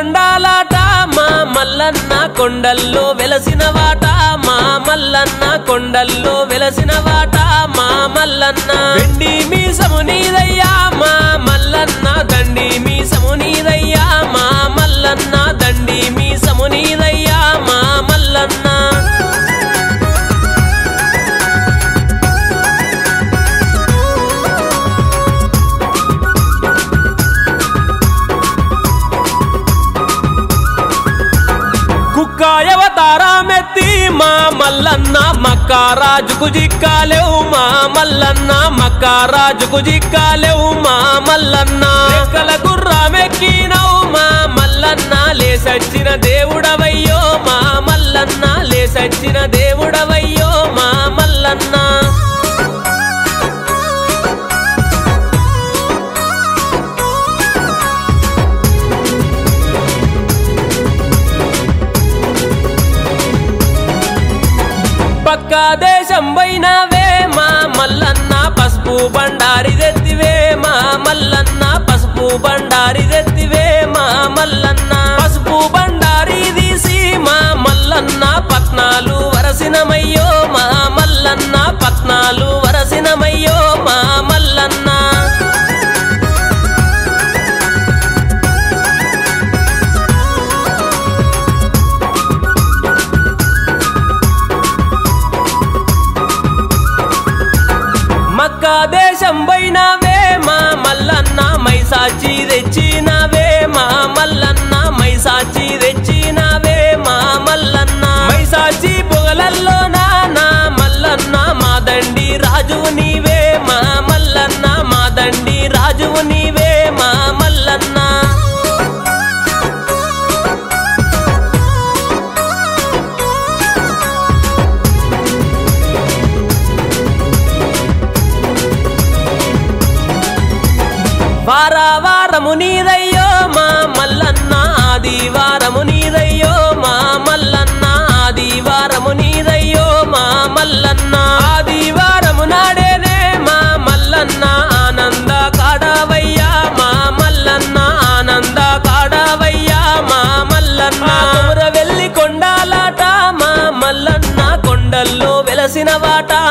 కొండాలాట మా మల్లన్న కొండల్లో వెలసిన వాట మా మల్లన్న కొండల్లో వెలసిన వాట మా మల్లన్న వెండి మీసము నీదయ్యా మా మల్లన్న దండి మీసము నీదయ్యా మా మల్లన్న దండి మీసము నీదయ్యా మా మల్లన్న కుక్కాయవతారామెత్తి మా మల్లన్న మక్కారాజుకు జిక్కాలేవు మా మల్లన్న మక్కారాజుకు జిక్కాలేవు మా మల్లన్న రెక్కల గుర్రామెక్కినవు మా మల్లన్న లేసచ్చిన దేవుడవయ్యో మా మల్లన్న లేసచ్చిన దేవుడవయ్యో మా మల్లన్న పక్క దేశం పోయినవే మా మల్లన్న పసుపు బండారి తెత్తివే మా మల్లన్న పసుపు బండారి తెత్తివే మా మల్లన్న పసుపు బండారి తీసి మా మల్లన్న పట్నాలు వరసినమయ్యో మా మల్లన్న పట్నాలు వరసినమయ్యో మా మల్లన్న మక్కా దేశం పోయినవే మా మల్లన్న మైసాచి తెచ్చినవే మా మల్లన్న మైసాచి తెచ్చినవే మా మల్లన్న మైసాచి పొగలల్లో నా మల్లన్న మా దండి రాజువు నీవే మా మల్లన్న మా దండి రాజువు నీవే మా మల్లన్న వార వారము నీదయ్యో మా మల్లన్న ఆదివారము నీదయ్యో మా మల్లన్న ఆదివారము నీదయ్యో మా మల్లన్న ఆదివారము నాడేనే మా మల్లన్న ఆనంద కాడవయ్యా మా మల్లన్న ఆనంద కాడవయ్యా మా మల్లన్న కుమర వెళ్ళి కొండాలాట మా మల్లన్న కొండల్లో వెలసిన వాట